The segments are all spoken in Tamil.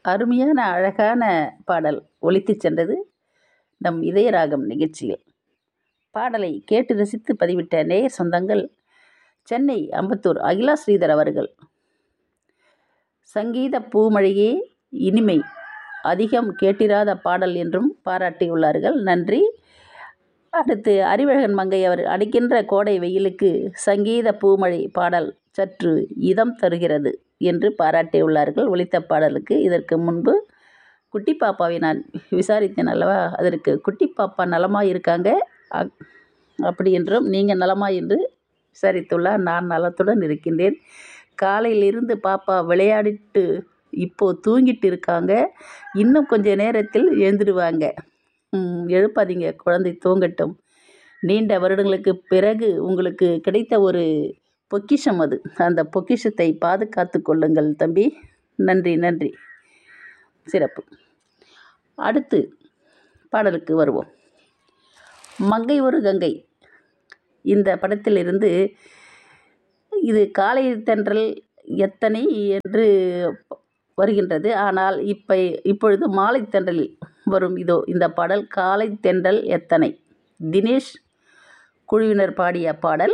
அருமையான அழகான பாடல் ஒலித்துச் சென்றது நம் இதயராகம் நிகழ்ச்சியில் பாடலை கேட்டு ரசித்து பதிவிட்ட நேயர் சொந்தங்கள் சென்னை அம்பத்தூர் அகிலா ஸ்ரீதர் அவர்கள் சங்கீத பூமழையே இனிமை அதிகம் கேட்டிராத பாடல் என்றும் பாராட்டியுள்ளார்கள் நன்றி அடுத்து அறிவழகன் மங்கை அவர் அடிக்கின்ற கோடை வெயிலுக்கு சங்கீத பூமழை பாடல் சற்று இதம் தருகிறது என்று பாராட்டியுள்ளார்கள் ஒலித்த பாடலுக்கு இதற்கு முன்பு குட்டி பாப்பாவை நான் விசாரித்தேன் அல்லவா அதற்கு குட்டி பாப்பா நலமாக இருக்காங்க அ- அப்படி என்றும் நீங்கள் நலமா என்று விசாரித்துள்ளார் நான் நலத்துடன் இருக்கின்றேன் காலையிலிருந்து பாப்பா விளையாடிட்டு இப்போ தூங்கிட்டு இருக்காங்க இன்னும் கொஞ்ச நேரத்தில் எழுந்துடுவாங்க ம், எழுப்பாதீங்க குழந்தை தூங்கட்டும் நீண்ட வருடங்களுக்கு பிறகு உங்களுக்கு கிடைத்த ஒரு பொக்கிஷம் அது அந்த பொக்கிஷத்தை பாதுகாத்து கொள்ளுங்கள் தம்பி நன்றி நன்றி சிறப்பு அடுத்து பாடலுக்கு வருவோம் மங்கை ஒரு கங்கை இந்த படத்திலிருந்து இது காலை தென்றல் எத்தனை என்று வருகின்றது ஆனால் இப்போ இப்பொழுது மாலை தென்றலில் வரும் இதோ இந்த பாடல் காலை தென்றல் எத்தனை தினேஷ் குழுவினர் பாடிய பாடல்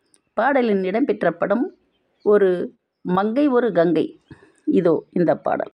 பாடலின் இடம்பெற்ற படம் ஒரு மங்கை ஒரு கங்கை இதோ இந்த பாடல்